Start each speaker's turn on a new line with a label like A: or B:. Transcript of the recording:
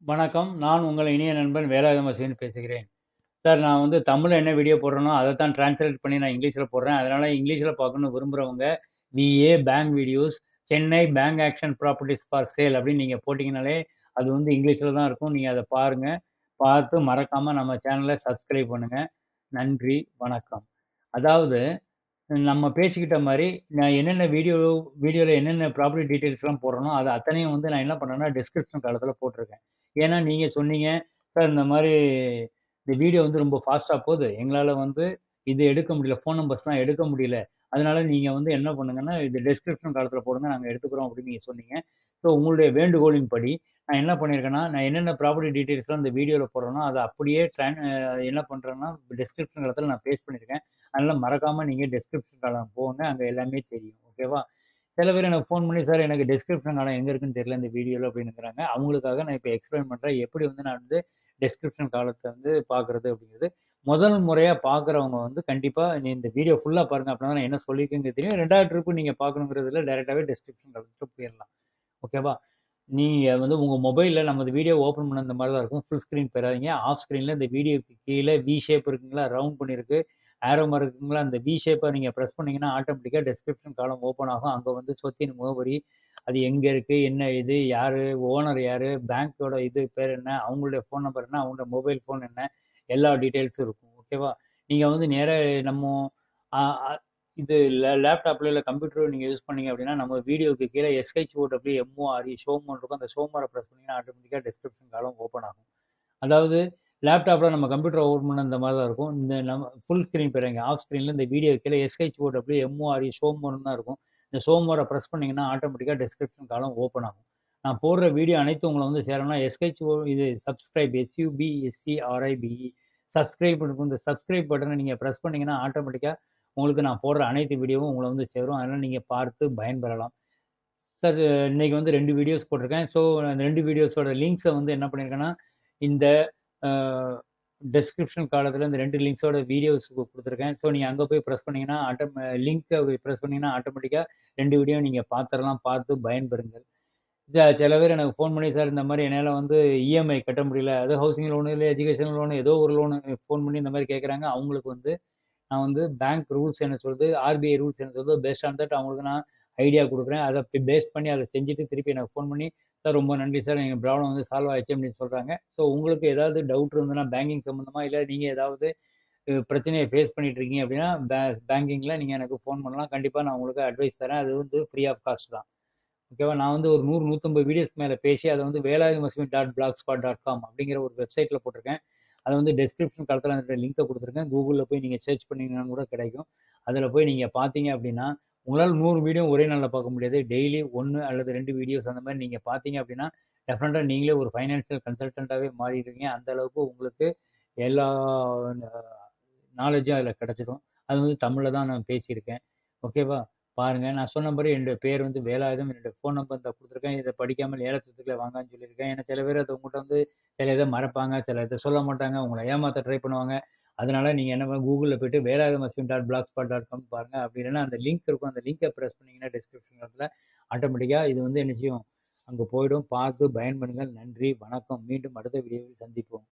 A: வணக்கம். நான் உங்கள் இனிய நண்பன் வேலாயுதம் அஸ்வின் பேசுகிறேன். சார் நான் வந்து தமிழ்ல என்ன வீடியோ போடுறேனோ, அத தான் டிரான்ஸ்லேட் பண்ணி நான் இங்கிலீஷ்ல போடுறேன். அதனால இங்கிலீஷ்ல பார்க்கணும்னு விரும்புறவங்க, VA bank videos, Chennai bank auction properties for sale அப்படின்னு நீங்க போட்டீங்கனாலே, அது வந்து இங்கிலீஷ்ல தான் இருக்கும். நீங்க அத பாருங்க. பார்த்து மறக்காம நம்ம சேனல சப்ஸ்கிரைப் பண்ணுங்க. நன்றி, வணக்கம். அதாவது நம்ம பேசிக்கிட்ட மாரி, நான் என்னென்ன வீடியோ வீடியோல என்னென்ன ப்ராப்பர்ட்டி டீட்டெயில்ஸ்லாம் போடுறேனோ, அது அத்தனையும் வந்து நான் என்ன பண்ணேன்னா, டிஸ்கிரிப்ஷன் காலத்துல போட்டுருக்கேன். ஏன்னா நீங்க சொன்னீங்க, "சார் இந்த மாரி இந்த வீடியோ வந்து ரொம்ப ஃபாஸ்ட்டா போது. எங்களால வந்து இது எடுக்க முடியல. ஃபோன் நம்பர்ஸ்லாம் எடுக்க முடியல. அதனால நீங்க வந்து என்ன பண்ணுங்கன்னா, இது டிஸ்கிரிப்ஷன் காலத்துல போடுங்க. நாங்க எடுத்துக்கிறோம்." அப்படின்னு நீங்க சொன்னீங்க. ஸோ உங்களுடைய வேண்டுகோளின்படி, நான் என்ன பண்ணியிருக்கேன்னா, நான் என்னென்ன ப்ராப்பர்ட்டி டீட்டெயில்ஸ்லாம் இந்த வீடியோல போடுறேனோ, அத அப்படியே ட்ரான் அ என்ன பண்றேன்னா, டிஸ்கிரிப்ஷன் காலத்துல நான் பேஸ்ட் பண்ணியிருக்கேன். அதனால மறக்காம நீங்க டிஸ்கிரிப்ஷன் காலம் போங்க. அங்க எல்லாமே தெரியும். ஓகேவா? சில பேர் எனக்கு ஃபோன் பண்ணி, "சார் எனக்கு டிஸ்கிரிப்ஷன் காலம் எங்க இருக்குன்னு தெரியல இந்த வீடியோல" அப்படின்னுங்கிறாங்க. அவங்களுக்காக நான் இப்ப எக்ஸ்பிளைன் பண்றேன். எப்படி வந்து நான் வந்து டிஸ்கிரிப்ஷன் காலத்த வந்து பார்க்குறது அப்படிங்கிறது. முதல் முறையா பார்க்குறவங்க வந்து கண்டிப்பா நீ இந்த வீடியோ ஃபுல்லா பாருங்க. அப்படின்னா நான் என்ன சொல்லியிருக்கேங்கிறது தெரியும். 2வது ட்ரிப் நீங்க பார்க்கணுங்கிறதுல டைரக்ட்டாவே டிஸ்கிரிப்ஷன் காலத்துக்கு போயிரலாம். ஓகேவா? நீங்க வந்து உங்க மொபைல்ல நமது வீடியோ ஓப்பன் பண்ண இந்த மாரி தான் இருக்கும். Full screen போயிறாதீங்க. ஆஃப் ஸ்க்ரீன்ல இந்த வீடியோக்கு கீழ வி ஷேப் இருக்குங்களா? ரவுண்ட் பண்ணியிருக்கு. ஆரோ மார்க் இருக்குங்களா? அந்த வி ஷேப்ப நீங்க பிரஸ் பண்ணீங்கன்னா, ஆட்டோமேட்டிக்கா டிஸ்கிரிப்ஷன் காலம் ஓப்பன் ஆகும். அங்க வந்து சொத்தின் முகவரி, அது எங்க இருக்கு? என்ன இது? யாரு? ஓனர் யாரு? பேங்க்கோட இது பேர் என்ன? அவங்களுடைய ஃபோன் நம்பர் என்ன? அவங்களோட மொபைல் ஃபோன் என்ன? எல்லா டீட்டெயில்ஸும் இருக்கும். ஓகேவா? நீங்க வந்து நேரா நம்மோ அ அ இது லே லேப்டாப்ல இல்ல கம்ப்யூட்டரோ நீங்க யூஸ் பண்ணீங்க அப்படின்னா, நம்ம வீடியோக்கு கீழ எஸ்ஹெச்ஓடபிள்யூ எம்ஓஆர்இ ஷோ மோர்ன்னு இருக்கும். அந்த ஷோ மோர பிரஸ் பண்ணீங்கன்னா, ஆட்டோமேட்டிக்கா டிஸ்கிரிப்ஷன் காலம் ஓப்பன் ஆகும். அதாவது லேப்டாப்ல நம்ம கம்ப்யூட்டர ஓப்பன் பண்ணா இந்த மாரி தான் இருக்கும். இந்த நம்ம ஃபுல் ஸ்க்ரீன் போயிறாதீங்க. ஆஃப் ஸ்க்ரீன்ல இந்த வீடியோக்கு கீழ எஸ்ஹெச்ஓடபிள்யூ எம்ஓஆர்இ ஷோ மோர்ன்னு தான் இருக்கும். இந்த ஷோ மோர பிரஸ் பண்ணீங்கன்னா, ஆட்டோமேட்டிக்கா டிஸ்கிரிப்ஷன் காலம் ஓப்பன் ஆகும். நான் போடுற வீடியோ அனைத்தும் உங்கள வந்து சேரணும்னா, எஸ்ஹெச்ஓ இது சப்ஸ்கிரைப் எஸ்யுபிஎஸ்சிஆர்ஐபிஇ சப்ஸ்கிரைப் இருக்கும். இந்த சப்ஸ்கிரைப் பட்டன நீங்க பிரஸ் பண்ணீங்கன்னா, ஆட்டோமேட்டிக்கா உங்களுக்கு நான் போடுற அனைத்து வீடியோவும் உங்கள வந்து சேரும். அதனால நீங்க பார்த்து பயன்பெறலாம். சார் இன்னைக்கு வந்து 2 வீடியோஸ் போட்டிருக்கேன். ஸோ அந்த 2 வீடியோஸோட லிங்க்ஸ வந்து என்ன பண்ணியிருக்கேன்னா, இந்த அ டிஸ்கிரிப்ஷன் காலத்துல இந்த 2 லிங்க்ஸோட வீடியோஸ் குடுத்துருக்கேன். ஸோ நீங்க அங்க போய் பிரஸ் பண்ணீங்கன்னா, ஆட்டோம லிங்க்க பிரஸ் பண்ணீங்கன்னா, ஆட்டோமேட்டிக்கா 2 வீடியோ நீங்க பார்த்துறலாம். பார்த்து பயன்பெறுங்கள். ச சில பேர் எனக்கு ஃபோன் பண்ணி, "சார் இந்த மாரி என்னால வந்து இஎம்ஐ கட்ட முடியல. அது ஹவுசிங் லோனு, இல்ல எஜுகேஷன் லோனு ஏதோ ஒரு லோனு ஃபோன் பண்ணி இந்த மாரி கேட்குறாங்க." அவங்களுக்கு வந்து நான் வந்து பேங்க் ரூல்ஸ் என்ன சொல்லுது, ஆர்பிஐ ரூல்ஸ் என்ன சொல்லுதோ பேஸ்ட் ஆன் தட் அவங்களுக்கு நான் ஐடியா குடுக்குறேன். அத பேஸ் பண்ணி அத செஞ்சுட்டு திருப்பி எனக்கு ஃபோன் பண்ணி, "சார் ரொம்ப நன்றி சார். எங்க ப்ராப்ளம் வந்து சால்வ் ஆயிடுச்சு" அப்படின்னு சொல்றாங்க. ஸோ உங்களுக்கு ஏதாவது டவுட் இருந்ததுன்னா பேங்கிங் சம்மந்தமா, இல்ல நீங்க ஏதாவது அ பிரச்சனைய ஃபேஸ் பண்ணிட்டு இருக்கீங்க அப்படின்னா, பே பேங்கிங்ல நீங்க எனக்கு ஃபோன் பண்ணலாம். கண்டிப்பா நான் உங்களுக்கு அட்வைஸ் தரேன். அது வந்து ஃப்ரீ ஆஃப் காஸ்ட் தான். ஓகேவா? நான் வந்து ஒரு 100, 150 வீடியோஸ்க்கு மேல பேசி அத வந்து Velayutham dot blogspot dot com அப்படிங்கிற ஒரு வெப்சைட்ல போட்டிருக்கேன். அத வந்து டிஸ்கிரிப்ஷன் காலத்துல அந்த லிங்க்க குடுத்துருக்கேன். கூகுள்ல போய் நீங்க சர்ச் பண்ணீங்கன்னாலும் கூட கிடைக்கும். அதுல போய் நீங்க பார்த்தீங்க அப்படின்னா, உங்களால 100 வீடியோ ஒரே நாள்ல பார்க்க முடியாது. டெய்லி 1 அல்லது 2 வீடியோஸ் அந்த மாரி நீங்க பார்த்தீங்க அப்படின்னா, டெஃபினட்டா நீங்களே ஒரு ஃபைனான்சியல் கன்சல்டன்ட்டாவே மாறிடுவீங்க. அந்த அளவுக்கு உங்களுக்கு எல்லா ந நாலேட்ஜும் அதுல கிடைச்சிடும். அது வந்து தமிழ்ல தான் நான் பேசியிருக்கேன். ஓகேவா? பாருங்க. நான் சொன்னபடி என்னுடைய பேர் வந்து வேலாயுதம். என்னுடைய ஃபோன் நம்பர் இந்தா குடுத்துருக்கேன். இத படிக்காமல் ஏலச்சத்தத்துல வாங்காதன்னு சொல்லியிருக்கேன். ஏன்னா சில பேர் அத உங்கட்ட வந்து சில இத மறப்பாங்க. சில இத சொல்ல மாட்டாங்க. உங்கள ஏமாத்த ட்ரை பண்ணுவாங்க. அதனால நீங்க என்ன பண்ண கூகுள்ல போயிட்டு Velayutham Ashwin dot blogspot dot com பாருங்க. அப்படி இல்லன்னா அந்த லிங்க் இருக்கும். அந்த லிங்க பிரஸ் பண்ணீங்கன்னா டிஸ்கிரிப்ஷன் காலத்துல ஆட்டோமேட்டிக்கா இது வந்து என்ன செய்யும், அங்க போயிடும். பார்த்து பயன்பெறுங்கள். நன்றி, வணக்கம். மீண்டும் அடுத்த வீடியோவில் சந்திப்போம்.